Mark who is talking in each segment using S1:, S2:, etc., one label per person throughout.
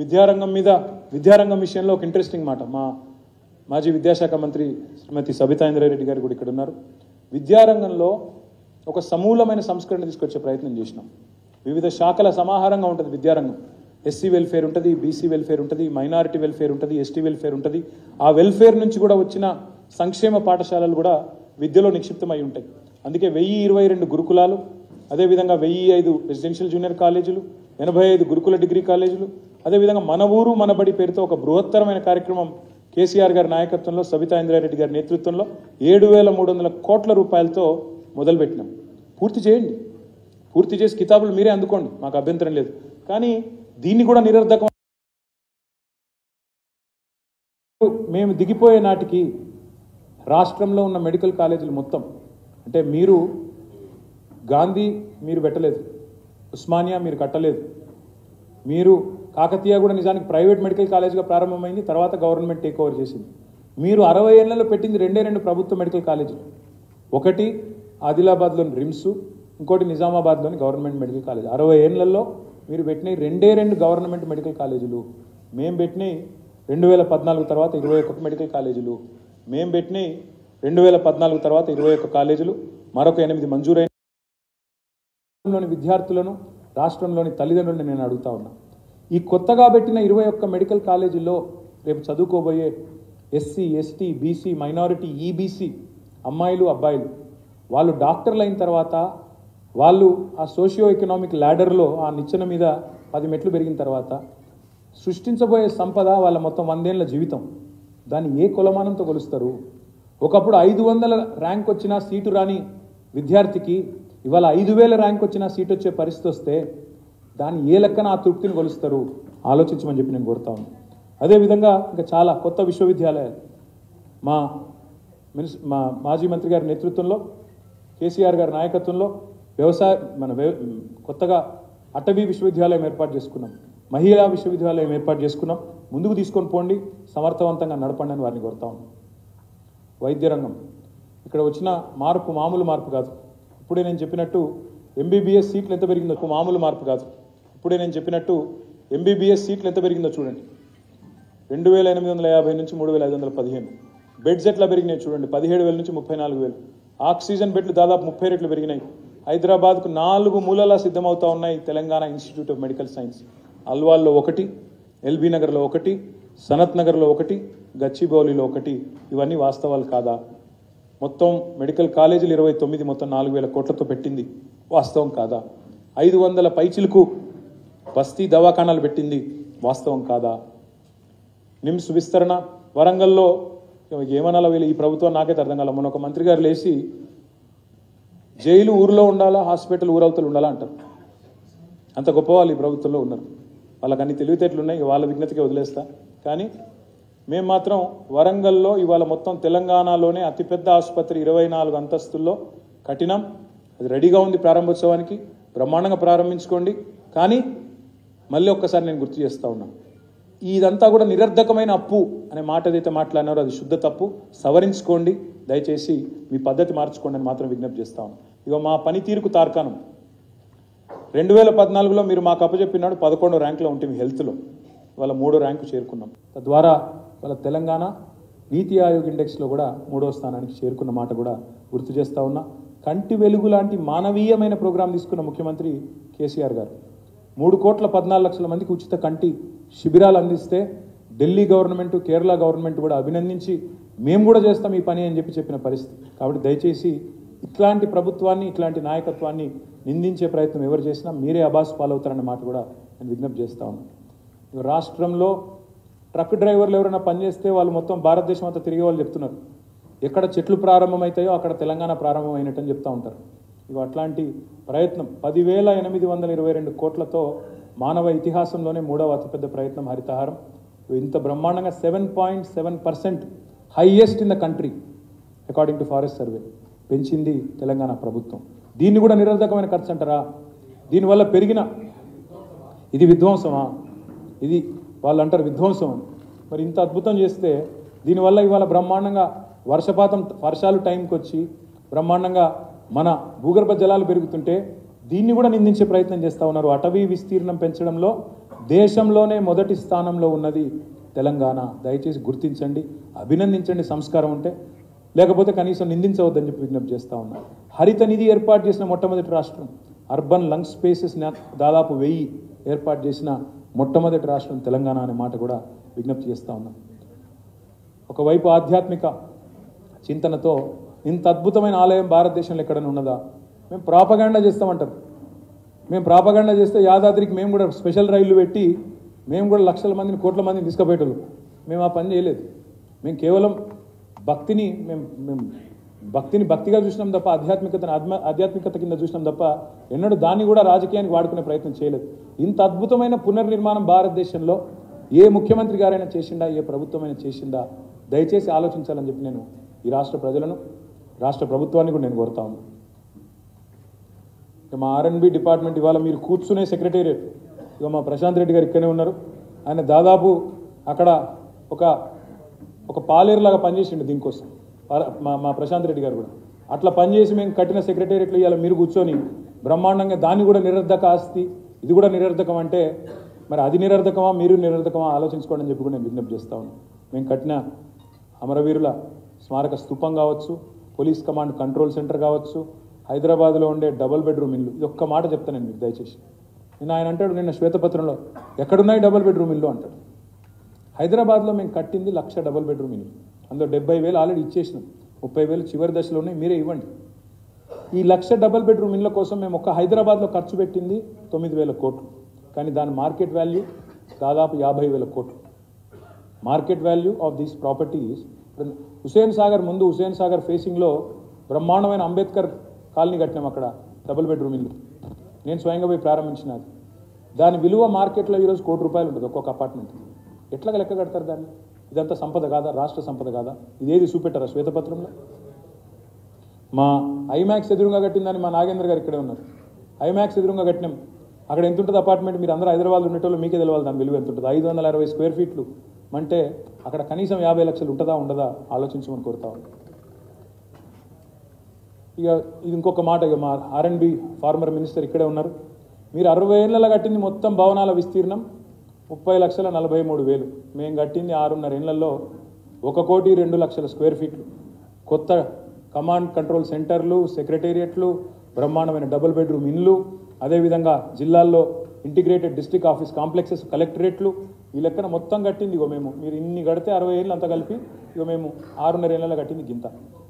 S1: విద్యారంగం మీద విద్యారంగం విషయంలో ఒక ఇంట్రెస్టింగ్ మాట మా మాజీ విద్యాశాఖ మంత్రి శ్రీమతి సబితా ఇంద్రారెడ్డి గారు కూడా ఇక్కడ ఉన్నారు విద్యారంగంలో ఒక సమూలమైన సంస్కరణ తీసుకొచ్చే ప్రయత్నం చేసినాం వివిధ శాఖల సమాహారంగా ఉంటుంది విద్యారంగం ఎస్సీ వెల్ఫేర్ ఉంటుంది బీసీ వెల్ఫేర్ ఉంటుంది మైనారిటీ వెల్ఫేర్ ఉంటుంది ఎస్టీ వెల్ఫేర్ ఉంటుంది ఆ వెల్ఫేర్ నుంచి కూడా వచ్చిన సంక్షేమ పాఠశాలలు కూడా విద్యలో నిక్షిప్తమై ఉంటాయి అందుకే వెయ్యి ఇరవై రెండు గురుకులాలు అదేవిధంగా వెయ్యి ఐదు రెసిడెన్షియల్ జూనియర్ కాలేజీలు ఎనభై ఐదు గురుకుల డిగ్రీ కాలేజీలు అదేవిధంగా మన ఊరు మన బడి పేరుతో ఒక బృహత్తరమైన కార్యక్రమం కేసీఆర్ గారి నాయకత్వంలో సబితా ఇంద్రారెడ్డి గారి నేతృత్వంలో ఏడు వేల మూడు వందల కోట్ల రూపాయలతో మొదలుపెట్టినాం పూర్తి చేయండి పూర్తి చేసి కితాబులు మీరే అందుకోండి మాకు అభ్యంతరం లేదు కానీ దీన్ని కూడా నిరర్ధకం మేము దిగిపోయే నాటికి రాష్ట్రంలో ఉన్న మెడికల్ కాలేజీలు మొత్తం అంటే మీరు గాంధీ మీరు పెట్టలేదు ఉస్మానియా మీరు కట్టలేదు మీరు కాకతీయ కూడా నిజానికి ప్రైవేట్ మెడికల్ కాలేజ్గా ప్రారంభమైంది తర్వాత గవర్నమెంట్ టేక్ ఓవర్ చేసింది మీరు అరవై ఏళ్లలో పెట్టింది రెండే రెండు ప్రభుత్వ మెడికల్ కాలేజీలు ఒకటి ఆదిలాబాద్లోని రిమ్స్ ఇంకోటి నిజామాబాద్లోని గవర్నమెంట్ మెడికల్ కాలేజ్ అరవై ఏళ్లలో మీరు పెట్టిన రెండే రెండు గవర్నమెంట్ మెడికల్ కాలేజీలు మేము పెట్టినవి రెండు వేల పద్నాలుగు తర్వాత ఇరవై ఒక్క మెడికల్ కాలేజీలు మేము పెట్టినవి రెండు వేల పద్నాలుగు తర్వాత ఇరవై ఒక్క కాలేజీలు మరొక ఎనిమిది మంజూరైన రాష్ట్రంలోని విద్యార్థులను రాష్ట్రంలోని తల్లిదండ్రులను నేను అడుగుతా ఉన్నా ఈ కొత్తగా పెట్టిన ఇరవై ఒక్క మెడికల్ కాలేజీల్లో రేపు చదువుకోబోయే SC ST BC minority EBC అమ్మాయిలు అబ్బాయిలు వాళ్ళు డాక్టర్లు అయిన తర్వాత వాళ్ళు ఆ సోషియో ఎకనామిక్ ల్యాడర్లో ఆ నిచ్చెన మీద పది మెట్లు పెరిగిన తర్వాత సృష్టించబోయే సంపద వాళ్ళ మొత్తం వందేళ్ల జీవితం దాన్ని ఏ కొలమానంతో కొలుస్తారు ఒకప్పుడు ఐదు వందల ర్యాంక్ వచ్చిన సీటు రాని విద్యార్థికి ఇవాళ ఐదు వేల ర్యాంక్ వచ్చిన సీట్ వచ్చే పరిస్థితి వస్తే దాన్ని ఏ లెక్కన ఆ తృప్తిని కొలుస్తారు ఆలోచించమని చెప్పి నేను కోరుతా ఉన్నాను అదేవిధంగా ఇంకా చాలా కొత్త విశ్వవిద్యాలయాలు మా మినిస్ మా మాజీ మంత్రి గారి నేతృత్వంలో కేసీఆర్ గారి నాయకత్వంలో వ్యవసాయ మన వ్య- కొత్తగా అటవీ విశ్వవిద్యాలయం ఏర్పాటు చేసుకున్నాం మహిళా విశ్వవిద్యాలయం ఏర్పాటు చేసుకున్నాం ముందుకు తీసుకొని పోండి సమర్థవంతంగా నడపండి అని వారిని కోరుతా ఉన్నాం వైద్య రంగం ఇక్కడ వచ్చిన మార్పు మామూలు మార్పు కాదు ఇప్పుడే నేను చెప్పినట్టు ఎంబీబీఎస్ సీట్లు ఎంత పెరిగిందో మామూలు మార్పు కాదు ఇప్పుడే నేను చెప్పినట్టు ఎంబీబీఎస్ సీట్లు ఎంత పెరిగిందో చూడండి రెండు వేల ఎనిమిది వందల యాభై నుంచి మూడు వేల ఐదు వందల పదిహేను బెడ్స్ ఎట్లా పెరిగినాయి చూడండి పదిహేడు వేల నుంచి ముప్పై నాలుగు వేలు ఆక్సిజన్ బెడ్లు దాదాపు ముప్పై రెట్లు పెరిగినాయి హైదరాబాద్కు నాలుగు మూలలా సిద్ధమవుతా ఉన్నాయి Telangana institute of medical science అల్వాల్లో ఒకటి ఎల్బీ నగర్లో ఒకటి సనత్ నగర్లో ఒకటి గచ్చిబౌలిలో ఒకటి ఇవన్నీ వాస్తవాలు కాదా మొత్తం మెడికల్ కాలేజీలు ఇరవై తొమ్మిది మొత్తం నాలుగు వేల కోట్లతో పెట్టింది వాస్తవం కాదా ఐదు వందల పైచిలకు బస్తీ దవాఖానాలు పెట్టింది వాస్తవం కాదా నిమ్స్ విస్తరణ వరంగల్లో ఏమనాలో వీళ్ళు ఈ ప్రభుత్వం నాకైతే అర్థం కాల మొన్న ఒక మంత్రి గారు లేచి జైలు ఊరిలో ఉండాలా హాస్పిటల్ ఊరవతలు ఉండాలా అంటారు అంత గొప్ప వాళ్ళు ఈ ప్రభుత్వంలో ఉన్నారు వాళ్ళకి అన్ని తెలివితేటలు ఉన్నాయి ఇక వాళ్ళ విజ్ఞతకే వదిలేస్తా కానీ మేము మాత్రం వరంగల్లో ఇవాళ మొత్తం తెలంగాణలోనే అతిపెద్ద ఆసుపత్రి ఇరవై నాలుగు అంతస్తుల్లో కఠినం అది రెడీగా ఉంది ప్రారంభోత్సవానికి బ్రహ్మాండంగా ప్రారంభించుకోండి కానీ మళ్ళీ ఒక్కసారి నేను గుర్తు చేస్తా ఉన్నాను ఇదంతా కూడా నిరర్ధకమైన అప్పు అనే మాట ఏదైతే మాట్లాడినారో అది శుద్ధ తప్పు సవరించుకోండి దయచేసి మీ పద్ధతి మార్చుకోండి అని మాత్రం విజ్ఞప్తి చేస్తా ఉన్నాను ఇక మా పనితీరుకు తార్కాణం రెండు వేల పద్నాలుగులో మీరు మాకు అప్పచెప్పినాడు పదకొండో ర్యాంకులో ఉంటుంది హెల్త్లో వాళ్ళ మూడో ర్యాంకు చేరుకున్నాం తద్వారా వాళ్ళ తెలంగాణ నీతి ఆయోగ్ ఇండెక్స్లో కూడా మూడో స్థానానికి చేరుకున్న మాట కూడా గుర్తు చేస్తా ఉన్నా కంటి వెలుగు లాంటి మానవీయమైన ప్రోగ్రాం తీసుకున్న ముఖ్యమంత్రి కేసీఆర్ గారు మూడు కోట్ల పద్నాలుగు లక్షల మందికి ఉచిత కంటి శిబిరాలు అందిస్తే ఢిల్లీ గవర్నమెంట్ కేరళ గవర్నమెంట్ కూడా అభినందించి మేము కూడా చేస్తాం ఈ పని అని చెప్పి చెప్పిన పరిస్థితి కాబట్టి దయచేసి ఇట్లాంటి ప్రభుత్వాన్ని ఇట్లాంటి నాయకత్వాన్ని నిందించే ప్రయత్నం ఎవరు చేసినా మీరే అబాస్ పాలవుతారన్న మాట కూడా నేను విజ్ఞప్తి చేస్తా ఉన్నాను రాష్ట్రంలో ట్రక్ డ్రైవర్లు ఎవరైనా పనిచేస్తే వాళ్ళు మొత్తం భారతదేశం అంతా తిరిగే వాళ్ళు చెప్తున్నారు ఎక్కడ చెట్లు ప్రారంభమవుతాయో అక్కడ తెలంగాణ ప్రారంభమైనట్టు అని చెప్తా ఉంటారు ఇవి అట్లాంటి ప్రయత్నం పదివేల ఎనిమిది వందల ఇరవై రెండు కోట్లతో మానవ ఇతిహాసంలోనే మూడవ అతిపెద్ద ప్రయత్నం హరితహారం ఇంత బ్రహ్మాండంగా seven point seven percent highest in the country according to forest survey పెంచింది తెలంగాణ ప్రభుత్వం దీన్ని కూడా నిరర్ధకమైన ఖర్చు అంటారా దీనివల్ల పెరిగిన ఇది విధ్వంసమా ఇది వాళ్ళు అంటారు విధ్వంసం అని మరి ఇంత అద్భుతం చేస్తే దీనివల్ల ఇవాళ బ్రహ్మాండంగా వర్షపాతం వర్షాలు టైంకి వచ్చి బ్రహ్మాండంగా మన భూగర్భ జలాలు పెరుగుతుంటే దీన్ని కూడా నిందించే ప్రయత్నం చేస్తూ ఉన్నారు అటవీ విస్తీర్ణం పెంచడంలో దేశంలోనే మొదటి స్థానంలో ఉన్నది తెలంగాణ దయచేసి గుర్తించండి అభినందించండి సంస్కారం ఉంటే లేకపోతే కనీసం నిందించవద్దని చెప్పి విజ్ఞప్తి చేస్తా ఉన్నా హరిత నిధి ఏర్పాటు చేసిన మొట్టమొదటి రాష్ట్రం అర్బన్ లంగ్ స్పేసెస్ దాదాపు వెయ్యి ఏర్పాటు చేసిన మొట్టమొదటి రాష్ట్రం తెలంగాణ అనే మాట కూడా విజ్ఞప్తి చేస్తా ఉన్నాం ఒకవైపు ఆధ్యాత్మిక చింతనతో ఇంత అద్భుతమైన ఆలయం భారతదేశంలో ఎక్కడైనా ఉన్నదా మేము ప్రాపగాండా చేస్తామంటారు మేము ప్రాపగాండా చేస్తే యాదాద్రికి మేము కూడా స్పెషల్ రైళ్లు పెట్టి మేము కూడా లక్షల మందిని కోట్ల మందిని తీసుకుపోయేటోళ్ళు మేము ఆ పని చేయలేదు మేము కేవలం భక్తిని మేము మేము భక్తిని భక్తిగా చూసినాం తప్ప ఆధ్యాత్మికతను ఆత్మ ఆధ్యాత్మికత కింద చూసినాం తప్ప ఎన్నడూ దాన్ని కూడా రాజకీయానికి వాడుకునే ప్రయత్నం చేయలేదు ఇంత అద్భుతమైన పునర్నిర్మాణం భారతదేశంలో ఏ ముఖ్యమంత్రి గారైనా చేసిండా ఏ ప్రభుత్వమైనా చేసిందా దయచేసి ఆలోచించాలని చెప్పి నేను ఈ రాష్ట్ర ప్రజలను రాష్ట్ర ప్రభుత్వాన్ని కూడా నేను కోరుతా ఉన్నాను ఇక మా ఆర్ఎన్బి డిపార్ట్మెంట్ ఇవాళ మీరు కూర్చునే సెక్రటేరియట్ ఇక మా ప్రశాంత్ రెడ్డి గారు ఇక్కడే ఉన్నారు ఆయన దాదాపు అక్కడ ఒక ఒక పాలేరులాగా పనిచేసిండు దీనికోసం పా- మా మా ప్రశాంత్ రెడ్డి గారు కూడా అట్లా పనిచేసి మేము కట్టిన సెక్రటేరియట్లో ఇవాళ మీరు కూర్చొని బ్రహ్మాండంగా దాన్ని కూడా నిరర్ధక ఆస్తి ఇది కూడా నిరర్ధకం అంటే మరి అది నిరర్ధకమా మీరు నిరర్ధకమా ఆలోచించుకోండి అని చెప్పి కూడా నేను విజ్ఞప్తి చేస్తా ఉన్నాను మేము కట్టిన అమరవీరుల స్మారక స్తూపం కావచ్చు పోలీస్ కమాండ్ కంట్రోల్ సెంటర్ కావచ్చు హైదరాబాద్లో ఉండే డబుల్ బెడ్రూమ్ ఇల్లు ఇది ఒక్క మాట చెప్తాను నేను మీకు దయచేసి నిన్న ఆయన అంటాడు నిన్న శ్వేతపత్రంలో ఎక్కడున్నాయి డబుల్ బెడ్రూమ్ ఇల్లు అంటాడు హైదరాబాద్లో మేము కట్టింది లక్ష డబుల్ బెడ్రూమ్ ఇల్లు అందులో డెబ్బై వేలు ఆల్రెడీ ఇచ్చేసినాం ముప్పై వేలు చివరి దశలో ఉన్నాయి మీరే ఇవ్వండి ఈ లక్ష డబుల్ బెడ్రూమ్ ఇళ్ళ కోసం మేము ఒక్క హైదరాబాద్లో ఖర్చు పెట్టింది తొమ్మిది వేల కోట్లు కానీ దాని మార్కెట్ వాల్యూ దాదాపు యాభై వేల కోట్లు market value of these properties Hussain Sagar ముందు హుసేన్ సాగర్ ఫేసింగ్లో బ్రహ్మాండమైన అంబేద్కర్ కాలనీ కట్టినాం అక్కడ డబుల్ బెడ్రూమ్ ఇల్లు నేను స్వయంగా పోయి ప్రారంభించిన అది దాని విలువ మార్కెట్లో ఈరోజు కోటి రూపాయలు ఉంటుంది ఒక్కొక్క అపార్ట్మెంట్ ఎట్లా లెక్క కడతారు దాన్ని ఇదంతా సంపద కాదా రాష్ట్ర సంపద కాదా ఇదేది చూపెట్టారా శ్వేతపత్రంలో మా ఐమాక్స్ ఎదురుగా కట్టిందని మా నాగేంద్ర గారు ఇక్కడే ఉన్నారు ఐమాక్స్ ఎదురుగా కట్టినాం అక్కడ ఎంత ఉంటుంది అపార్ట్మెంట్ మీరు అందరూ హైదరాబాద్ ఉండేటోళ్ళు మీకే తెలవాలి దాని విలువ ఎంత ఉంటుంది ఐదు వందల అరవై స్క్వేర్ ఫీట్లు అంటే అక్కడ కనీసం యాభై లక్షలు ఉంటుందా ఉండదా ఆలోచించమని కోరుతా ఉన్నాను. ఇక ఇది ఇంకొక మాట ఇక మా ఆర్ఎండ్బి ఫార్మర్ మినిస్టర్ ఇక్కడే ఉన్నారు మీరు అరవై ఏళ్ళలో కట్టింది మొత్తం భవనాల విస్తీర్ణం ముప్పై లక్షల నలభై మూడు వేలు మేము కట్టింది ఆరున్నర ఏళ్లలో ఒక కోటి రెండు లక్షల స్క్వేర్ ఫీట్లు కొత్త కమాండ్ కంట్రోల్ సెంటర్లు సెక్రటేరియట్లు బ్రహ్మాండమైన డబుల్ బెడ్రూమ్ ఇండ్లు అదేవిధంగా జిల్లాల్లో ఇంటిగ్రేటెడ్ డిస్ట్రిక్ట్ ఆఫీస్ కాంప్లెక్సెస్ కలెక్టరేట్లు ఈ లెక్కన మొత్తం కట్టింది ఇగో మేము మీరు ఇన్ని కడితే అరవై ఏళ్ళు అంతా కలిపి ఇగో మేము ఆరున్నర ఏళ్ళలో కట్టింది గింత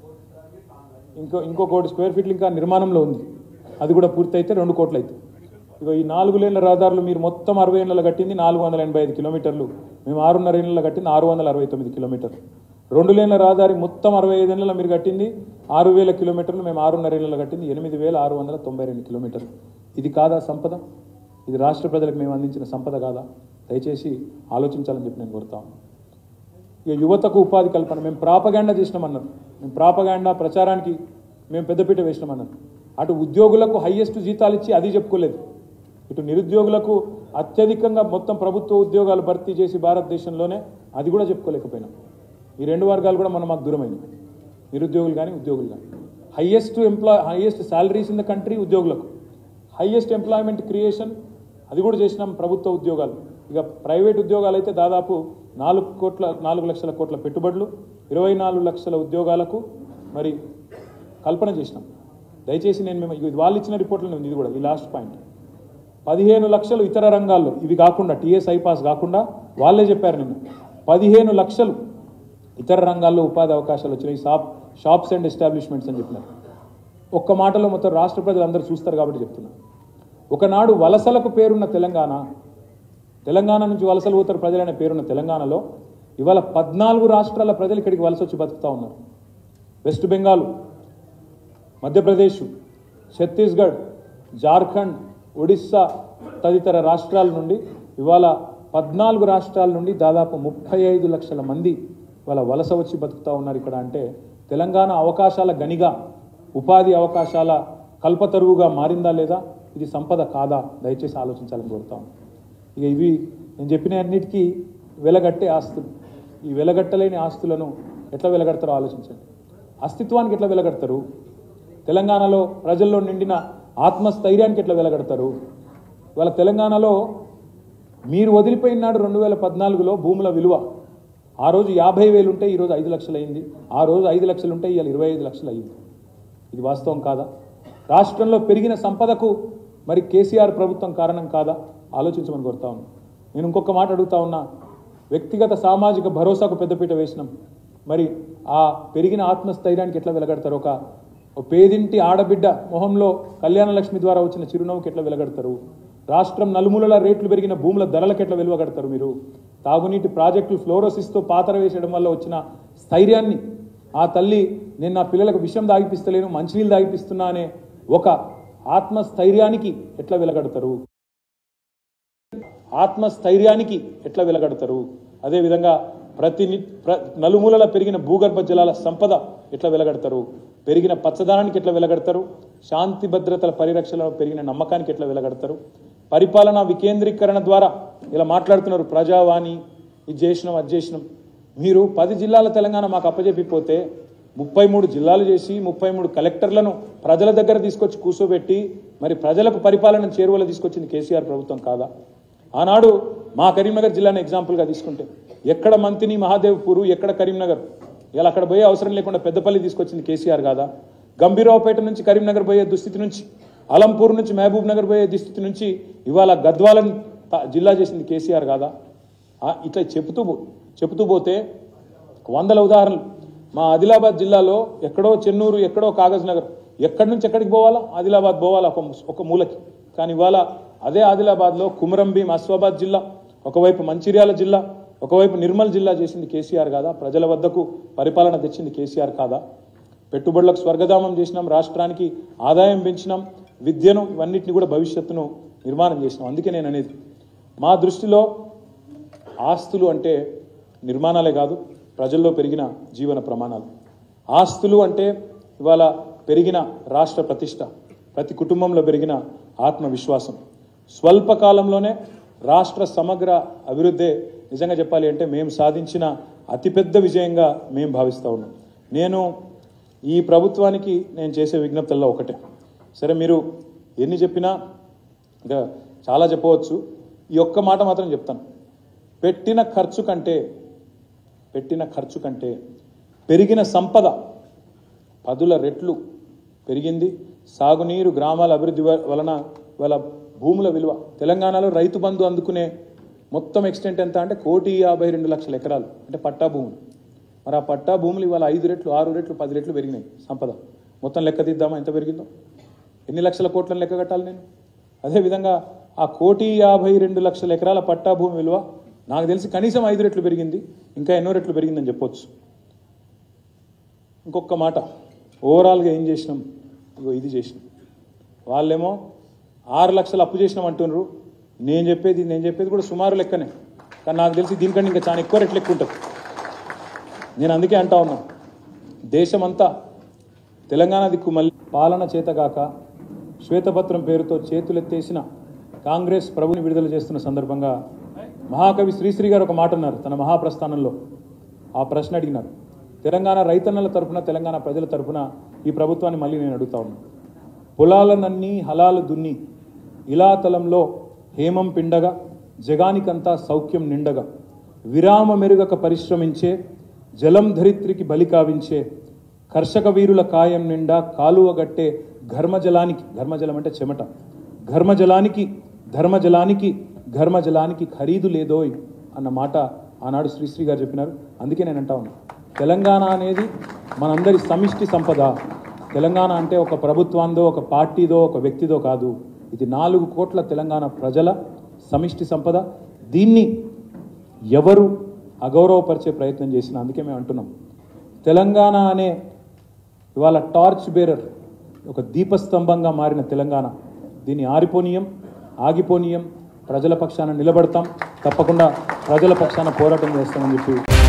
S1: ఇంకో ఇంకో కోటి స్క్వేర్ ఫీట్లు ఇంకా నిర్మాణంలో ఉంది అది కూడా పూర్తయితే రెండు కోట్లు అవుతాయి ఇక ఈ నాలుగు లేన్ల రహదారులు మీరు మొత్తం అరవై ఏళ్ళలో కట్టింది నాలుగు వందల ఎనభై ఐదు కిలోమీటర్లు మేము ఆరున్నర ఏళ్ళలో కట్టింది ఆరు వందల అరవై తొమ్మిది కిలోమీటర్లు రెండు లేన్ల రహదారి మొత్తం అరవై ఐదు ఏళ్ళలో మీరు కట్టింది ఆరు వేల కిలోమీటర్లు మేము ఆరున్నర ఏళ్ళలో కట్టింది ఎనిమిది వేల ఆరు వందల తొంభై రెండు కిలోమీటర్లు ఇది కాదా సంపద ఇది రాష్ట్ర ప్రజలకు మేము అందించిన సంపద కాదా దయచేసి ఆలోచించాలని చెప్పి నేను కోరుతా ఉన్నాను. ఇక యువతకు ఉపాధి కల్పన మేము ప్రాపగాండా చేసినామన్నారు మేము ప్రాపగాండా ప్రచారానికి మేము పెద్దపీట వేసినామన్నారు అటు ఉద్యోగులకు హయ్యెస్ట్ జీతాలు ఇచ్చి అది చెప్పుకోలేదు ఇటు నిరుద్యోగులకు అత్యధికంగా మొత్తం ప్రభుత్వ ఉద్యోగాలు భర్తీ చేసి భారతదేశంలోనే అది కూడా చెప్పుకోలేకపోయినాం ఈ రెండు వర్గాలు కూడా మనం మాకు దూరమైనవి నిరుద్యోగులు కానీ ఉద్యోగులు కానీ highest employ highest salaries in the country ఉద్యోగులకు హయ్యెస్ట్ ఎంప్లాయ్మెంట్ క్రియేషన్ అది కూడా చేసినాం ప్రభుత్వ ఉద్యోగాలు ఇక ప్రైవేట్ ఉద్యోగాలు అయితే దాదాపు నాలుగు కోట్ల నాలుగు లక్షల కోట్ల పెట్టుబడులు ఇరవై నాలుగు లక్షల ఉద్యోగాలకు మరి కల్పన చేసినాం దయచేసి నేను మేము ఇది వాళ్ళు ఇచ్చిన రిపోర్ట్లో ఉంది ఇది కూడా ఈ లాస్ట్ పాయింట్ పదిహేను లక్షలు ఇతర రంగాల్లో ఇవి కాకుండా టీఎస్ ఐపాస్ కాకుండా వాళ్ళే చెప్పారు నిన్న పదిహేను లక్షలు ఇతర రంగాల్లో ఉపాధి అవకాశాలు వచ్చినాయి షాప్ షాప్స్ అండ్ ఎస్టాబ్లిష్మెంట్స్ అని చెప్పినారు ఒక్క మాటలో మొత్తం రాష్ట్ర ప్రజలు అందరూ చూస్తారు కాబట్టి చెప్తున్నా ఒకనాడు వలసలకు పేరున్న తెలంగాణ తెలంగాణ నుంచి వలసలు పోతారు ప్రజలనే పేరున్న తెలంగాణలో ఇవాళ పద్నాలుగు రాష్ట్రాల ప్రజలు ఇక్కడికి వలస వచ్చి బతుకుతా ఉన్నారు వెస్ట్ బెంగాల్ మధ్యప్రదేశ్ ఛత్తీస్గఢ్ జార్ఖండ్ ఒడిస్సా తదితర రాష్ట్రాల నుండి ఇవాళ పద్నాలుగు రాష్ట్రాల నుండి దాదాపు ముప్పై ఐదు లక్షల మంది వాళ్ళ వలస వచ్చి బతుకుతా ఉన్నారు ఇక్కడ అంటే తెలంగాణ అవకాశాల గనిగా ఉపాధి అవకాశాల కల్పతరువుగా మారిందా లేదా ఇది సంపద కాదా దయచేసి ఆలోచించాలని కోరుతాం ఇక ఇవి నేను చెప్పిన అన్నిటికీ వెలగట్టే ఆస్తులు ఈ వెలగట్టలేని ఆస్తులను ఎట్లా వెలగడతారో ఆలోచించండి అస్తిత్వానికి ఎట్లా వెలగడతారు తెలంగాణలో ప్రజల్లో నిండిన ఆత్మస్థైర్యానికి ఎట్లా వెలగడతారు ఇవాళ తెలంగాణలో మీరు వదిలిపోయినాడు రెండు వేల పద్నాలుగులో భూముల విలువ ఆ రోజు యాభై వేలు ఉంటే ఈరోజు ఐదు లక్షలు అయింది ఆ రోజు ఐదు లక్షలు ఉంటే ఇవాళ ఇరవై ఐదు లక్షలు అయింది ఇది వాస్తవం కాదా రాష్ట్రంలో పెరిగిన సంపదకు మరి కేసీఆర్ ప్రభుత్వం కారణం కాదా ఆలోచించమని కోరుతా ఉన్నా నేను ఇంకొక మాట అడుగుతా ఉన్నా వ్యక్తిగత సామాజిక భరోసాకు పెద్దపీట వేసినాం మరి ఆ పెరిగిన ఆత్మస్థైర్యానికి ఎట్లా వెలగడతారు ఒక ఒక పేదింటి ఆడబిడ్డ మొహంలో కళ్యాణ లక్ష్మి ద్వారా వచ్చిన చిరునవ్వుకి ఎట్లా వెలగడతారు రాష్ట్రం నలుమూలల రేట్లు పెరిగిన భూముల ధరలకు ఎట్లా వెలువగడతారు మీరు తాగునీటి ప్రాజెక్టులు ఫ్లోరోసిస్తో పాతర వేసేయడం వల్ల వచ్చిన స్థైర్యాన్ని ఆ తల్లి నేను నా పిల్లలకు విషం దాగిపిస్తలేను మంచినీళ్ళు దాగిపిస్తున్నా అనే ఒక ఆత్మస్థైర్యానికి ఎట్లా వెలగడతారు ఆత్మస్థైర్యానికి ఎట్లా వెలగడతారు అదేవిధంగా ప్రతి ని- ప్ర నలుమూలల పెరిగిన భూగర్భ జలాల సంపద ఎట్లా వెలగడతారు పెరిగిన పచ్చదనానికి ఎట్లా వెలగడతారు శాంతి భద్రతల పరిరక్షణలో పెరిగిన నమ్మకానికి ఎట్లా వెలగడతారు పరిపాలనా వికేంద్రీకరణ ద్వారా ఇలా మాట్లాడుతున్నారు ప్రజావాణి ఇది చేసినాం అది చేసినాం మీరు పది జిల్లాల తెలంగాణ మాకు అప్పజెప్పిపోతే ముప్పై మూడు జిల్లాలు చేసి ముప్పై మూడు కలెక్టర్లను ప్రజల దగ్గర తీసుకొచ్చి కూర్చోబెట్టి మరి ప్రజలకు పరిపాలన చేరువలో తీసుకొచ్చింది కేసీఆర్ ప్రభుత్వం కాదా ఆనాడు మా కరీంనగర్ జిల్లాను ఎగ్జాంపుల్గా తీసుకుంటే ఎక్కడ మంతిని మహాదేవ్పూరు ఎక్కడ కరీంనగర్ ఇలా అక్కడ పోయే అవసరం లేకుండా పెద్దపల్లి తీసుకొచ్చింది కేసీఆర్ కాదా గంభీరావుపేట నుంచి కరీంనగర్ పోయే దుస్థితి నుంచి అలంపూర్ నుంచి మహబూబ్ నగర్ పోయే దుస్థితి నుంచి ఇవాళ గద్వాలను త- జిల్లా చేసింది కేసీఆర్ కాదా ఆ, ఇట్లా చెబుతూ పో- చెబుతూ పోతే వందల ఉదాహరణలు మా ఆదిలాబాద్ జిల్లాలో ఎక్కడో చెన్నూరు ఎక్కడో కాగజ్ నగర్ ఎక్కడి నుంచి ఎక్కడికి పోవాలా ఆదిలాబాద్ పోవాలా ఒక ఒక మూలకి కానీ ఇవాళ అదే ఆదిలాబాద్లో కుమరంభీం అస్వాబాద్ జిల్లా ఒకవైపు మంచిర్యాల జిల్లా ఒకవైపు నిర్మల్ జిల్లా చేసింది కేసీఆర్ కాదా ప్రజల వద్దకు పరిపాలన తెచ్చింది కేసీఆర్ కాదా పెట్టుబడులకు స్వర్గధామం చేసినాం రాష్ట్రానికి ఆదాయం పెంచినాం విద్యను ఇవన్నిటిని కూడా భవిష్యత్తును నిర్మాణం చేసినాం అందుకే నేను అనేది మా దృష్టిలో ఆస్తులు అంటే నిర్మాణాలే కాదు ప్రజల్లో పెరిగిన జీవన ప్రమాణాలు ఆస్తులు అంటే ఇవాళ పెరిగిన రాష్ట్ర ప్రతిష్ట ప్రతి కుటుంబంలో పెరిగిన ఆత్మవిశ్వాసం స్వల్ప కాలంలోనే రాష్ట్ర సమగ్ర అభివృద్ధే నిజంగా చెప్పాలి అంటే మేము సాధించిన అతిపెద్ద విజయంగా మేము భావిస్తూ ఉన్నాం నేను ఈ ప్రభుత్వానికి నేను చేసే విజ్ఞప్తుల్లో ఒకటే సరే మీరు ఎన్ని చెప్పినా ఇంకా చాలా చెప్పవచ్చు ఈ ఒక్క మాట మాత్రం చెప్తాను పెట్టిన ఖర్చు కంటే పెట్టిన ఖర్చు కంటే పెరిగిన సంపద పదుల రెట్లు పెరిగింది సాగునీరు గ్రామాల అభివృద్ధి వ- వలన వాళ్ళ భూముల విలువ తెలంగాణలో రైతు బంధు అందుకునే మొత్తం ఎక్స్టెంట్ ఎంత అంటే కోటి యాభై రెండు లక్షల ఎకరాలు అంటే పట్టా భూములు మరి ఆ పట్టా భూములు ఇవాళ ఐదు రెట్లు ఆరు రెట్లు పది రెట్లు పెరిగినాయి సంపద మొత్తం లెక్క తీద్దామా ఎంత పెరిగిందో ఎన్ని లక్షల కోట్లను లెక్క కట్టాలి నేను అదేవిధంగా ఆ కోటి యాభై రెండు లక్షల ఎకరాల పట్టా భూమి విలువ నాకు తెలిసి కనీసం ఐదు రెట్లు పెరిగింది ఇంకా ఎన్నో రెట్లు పెరిగిందని చెప్పొచ్చు ఇంకొక మాట ఓవరాల్గా ఏం చేసినాం ఇగో ఇది చేసినాం వాళ్ళేమో ఆరు లక్షలు అప్పు చేసినాం అంటున్నారు నేను చెప్పేది నేను చెప్పేది కూడా సుమారు లెక్కనే కానీ నాకు తెలిసి దీనికంటే ఇంకా చాలా ఎక్కువ రెట్లు ఎక్కువ ఉంటుంది నేను అందుకే అంటా ఉన్నాను దేశమంతా తెలంగాణ దిక్కు మళ్ళీ పాలన చేతగాక శ్వేతపత్రం పేరుతో చేతులెత్తేసిన కాంగ్రెస్ ప్రభుని విడుదల చేస్తున్న సందర్భంగా మహాకవి శ్రీశ్రీ గారు ఒక మాట అన్నారు తన మహాప్రస్థానంలో ఆ ప్రశ్న అడిగినారు తెలంగాణ రైతన్నల తరపున తెలంగాణ ప్రజల తరపున ఈ ప్రభుత్వాన్ని మళ్ళీ నేను అడుగుతా ఉన్నాను పొలాలనన్నీ హలాలు దున్ని ఇలాతలంలో హేమం పిండగా జగానికంతా సౌఖ్యం నిండగా విరామ మెరుగక పరిశ్రమించే జలం ధరిత్రికి బలి కావించే కర్షక వీరుల కాయం నిండా కాలువగట్టే ఘర్మజలానికి ఘర్మజలం అంటే చెమట ఘర్మజలానికి ధర్మజలానికి ఘర్మజలానికి ఖరీదు లేదోయ్ అన్న మాట ఆనాడు శ్రీశ్రీ గారు చెప్పినారు అందుకే నేను అంటా ఉన్నా తెలంగాణ అనేది మనందరి సమిష్టి సంపద తెలంగాణ అంటే ఒక ప్రభుత్వాందో ఒక పార్టీదో ఒక వ్యక్తిదో కాదు ఇది నాలుగు కోట్ల తెలంగాణ ప్రజల సమిష్టి సంపద దీన్ని ఎవరు అగౌరవపరిచే ప్రయత్నం చేసినా అందుకే మేము అంటున్నాం తెలంగాణ అనే ఇవాళ టార్చ్ బేరర్ ఒక దీపస్తంభంగా మారిన తెలంగాణ దీన్ని ఆరిపోనీయం ఆగిపోనీయం ప్రజల పక్షాన నిలబడతాం తప్పకుండా ప్రజల పక్షాన పోరాటం చేస్తామని చెప్పి